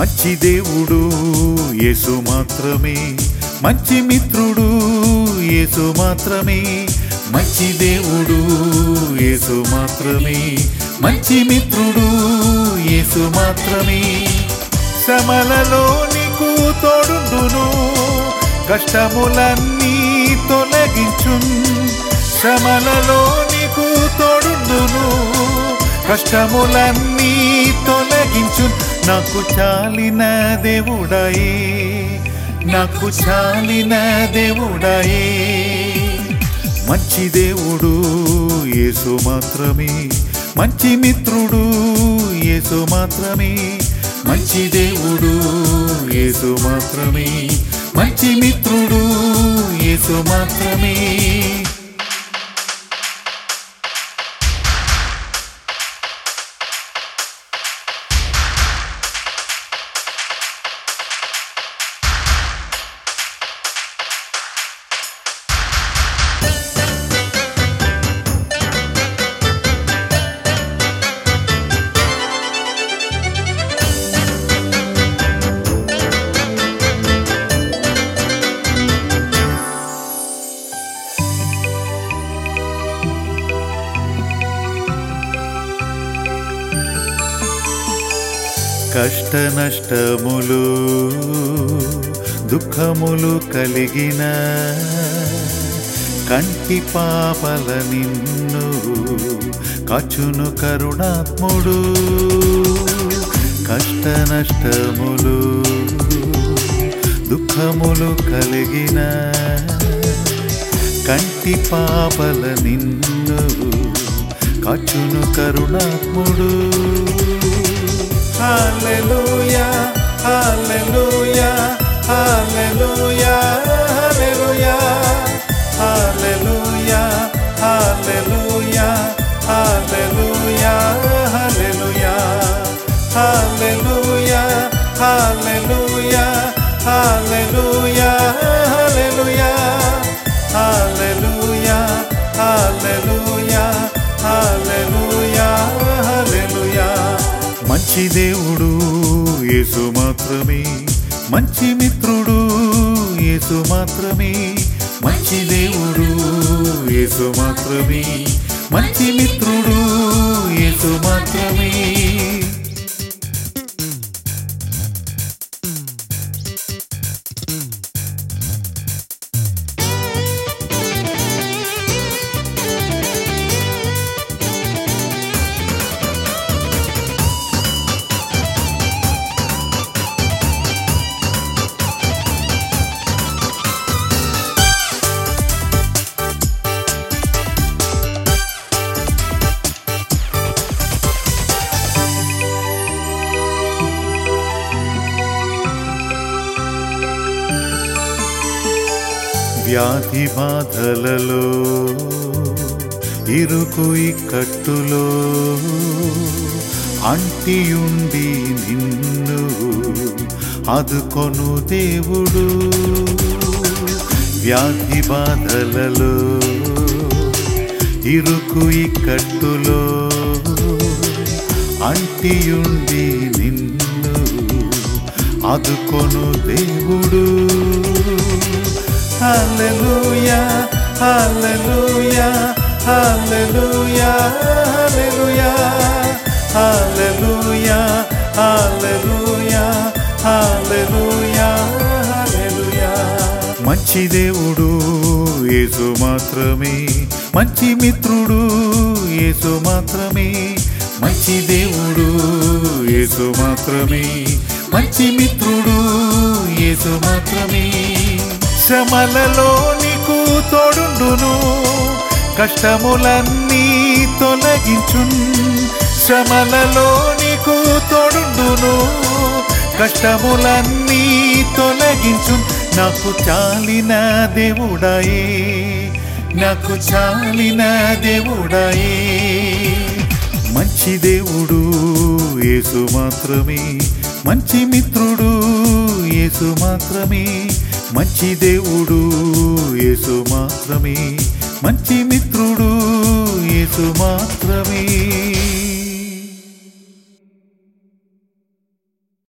మంచి దేవుడు యేసు మాత్రమే మంచి మిత్రుడు యేసు మాత్రమే మంచి దేవుడు యేసు మాత్రమే మంచి మిత్రుడు యేసు మాత్రమే శ్రమలలో నీకు తోడుండును కష్టములన్నీ తొలగించున్ శ్రమలలో నీకు తోడుండును కష్టములన్నీ తొలగించు నాకు చాలిన దేవుడాయే నాకు చాలిన దేవుడాయే మంచి దేవుడు యేసు మాత్రమే మంచి మిత్రుడు యేసు మాత్రమే మంచి దేవుడు యేసు మాత్రమే మంచి మిత్రుడు యేసు మాత్రమే కష్ట నష్టములు దుఃఖములు కలిగిన కంటి పాపల నిన్ను కచును కరుణాత్ముడు కష్ట నష్టములు దుఃఖములు కలిగిన కంటి పాపల నిన్ను కచును కరుణాత్ముడు హల్లెలూయా హల్లెలూయా హల్లెలూయా హల్లెలూయా హల్లెలూయా హల్లెలూయా హల్లెలూయా హల్లెలూయా హల్లెలూయా హల్లెలూయా హల్లెలూయా హల్లెలూయా హల్లెలూయా హల్లెలూయా హల్లెలూయా హల్లెలూయా మంచి దేవుడు యేసు మాత్రమే మంచి మిత్రుడు యేసు మాత్రమే మంచి దేవుడు యేసు మాత్రమే మంచి మిత్రుడు యేసు మాత్రమే వ్యాధి బాధలలో ఇరుకు కట్టులో అంటియుండి నిన్ను అదుకొను దేవుడు వ్యాధి బాధలలో ఇరుకు కట్టులో అంటియుండి నిన్ను అదుకొను దేవుడు హల్లెలూయా హల్లెలూయా హల్లెలూయా హల్లెలూయా హల్లెలూయా హల్లెలూయా హల్లెలూయా హల్లెలూయా మంచి దేవుడు యేసు మాత్రమే మంచి మిత్రుడు యేసు మాత్రమే మంచి దేవుడు యేసు మాత్రమే మంచి మిత్రుడు యేసు మాత్రమే శ్రమలలో నీకు తోడుండును కష్టములన్నీ తొలగించున్ శ్రమలలో నీకు తోడుండును కష్టములన్నీ తొలగించున్ నాకు చాలిన దేవుడాయే నాకు చాలిన దేవుడాయే మంచి దేవుడు యేసు మాత్రమే మంచి మిత్రుడు యేసు మాత్రమే మంచి దేవుడు యేసు మాత్రమే మంచి మిత్రుడు యేసు మాత్రమే